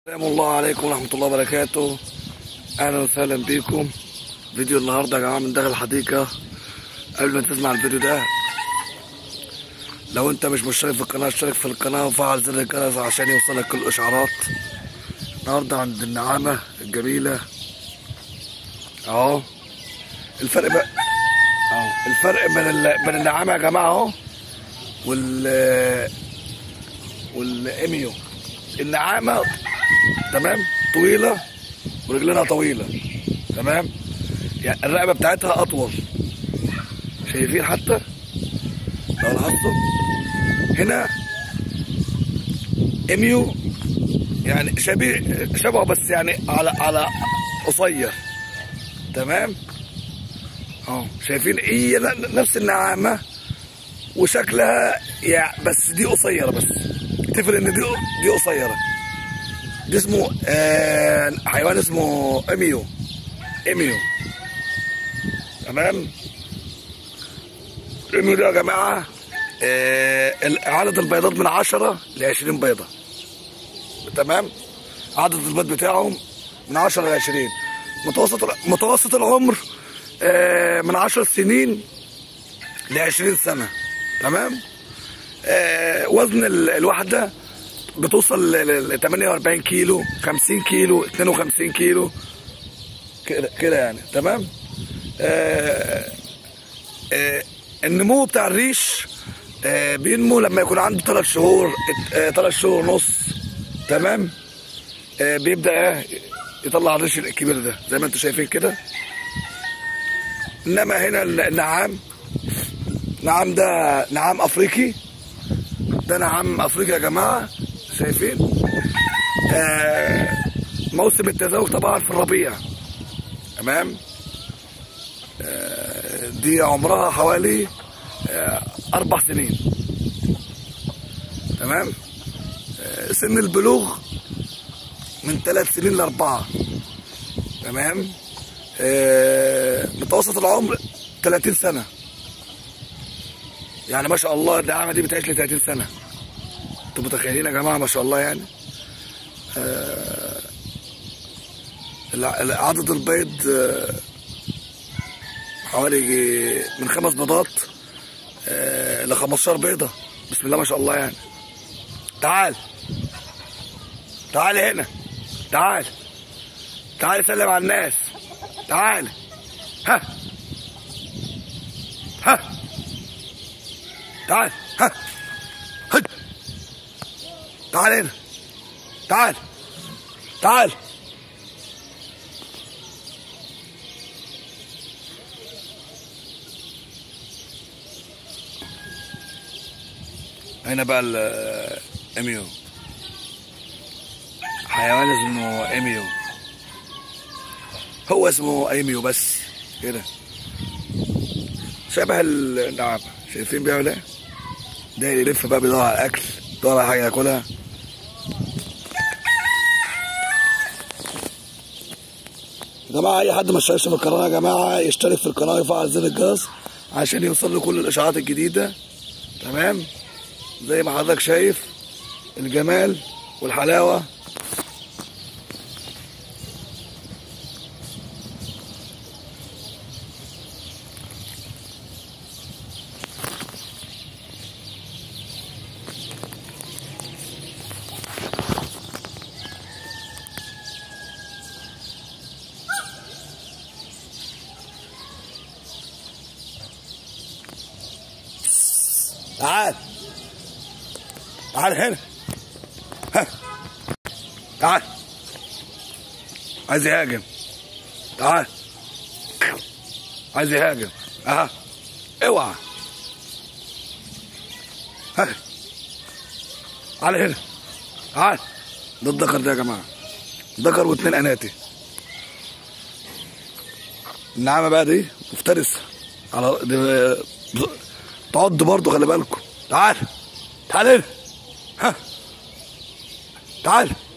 السلام الله عليكم ورحمة الله وبركاته أهلا وسهلا بيكم فيديو النهاردة يا جماعة من داخل الحديقة قبل ما تسمع الفيديو ده لو أنت مش مشترك في القناة اشترك في القناة وفعل زر الجرس عشان يوصلك كل الإشعارات النهاردة عند النعامة الجميلة أهو الفرق بقى أهو الفرق بين ال- بين النعامة يا جماعة أهو وال والإيميو النعامة تمام طويلة ورجلنا طويلة تمام يعني الرقبة بتاعتها أطول شايفين حتى لو لاحظتوا هنا إميو يعني شبيه شبهه بس يعني على على قصير تمام اهو شايفين هي ن- نفس النعامة وشكلها يعني بس دي قصيرة بس تفرق ان دي دي قصيرة دي اسمه آه حيوان اسمه اميو اميو تمام الاميو ده يا جماعة آه ال- عدد البيضات من 10 ل 20 بيضة تمام عدد البيض بتاعهم من 10 ل 20 متوسط متوسط العمر آه من 10 سنين ل 20 سنة تمام آه وزن ال- الواحدة بتوصل ل ل- 48 كيلو 50 كيلو 52 كيلو كده كده يعني تمام آه آه النمو بتاع الريش آه بينمو لما يكون عنده 3 شهور 3 شهور ونص تمام آه بيبدا آه، يطلع الريش الكبير ده زي ما انتم شايفين كده انما هنا النعام نعم ده نعام افريقي ده نعام افريقي يا جماعه شايفين آه موسم التزاوج طبعا في الربيع تمام آه دي عمرها حوالي آه اربع سنين تمام آه سن البلوغ من ثلاث سنين لاربعه تمام آه متوسط العمر 30 سنه يعني ما شاء الله النعامه دي بتعيش ل 30 سنه انتوا متخيلين يا جماعه ما شاء الله يعني آه الع- الع- عدد البيض آه حوالي يجي من خمس بيضات آه ل 15 بيضه بسم الله ما شاء الله يعني تعال تعال هنا تعال تعال سلم على الناس تعال ها ها تعال ها هد تعال هنا تعال تعال هنا بقى الاميو حيوان اسمه اميو هو اسمه ايميو بس كده شبه النعامة شايفين بيعمل ايه؟ ده يلف بقى بيدور على الاكل بيدور على حاجه ياكلها يا جماعه اي حد ما اشتركش في القناه يا جماعه يشترك في القناه ويفعل زر الجرس عشان يوصل له كل الاشعارات الجديده تمام زي ما حضرتك شايف الجمال والحلاوه تعال تعال هنا ها تعال عايز يهاجم تعال عايز يهاجم اها اوعى ها تعال هنا تعال ده الذكر ده يا جماعه ذكر واتنين اناتي النعامه بقى دي مفترسه على دي تعض برضه خلي بالكم تعال تعال هنا ها تعال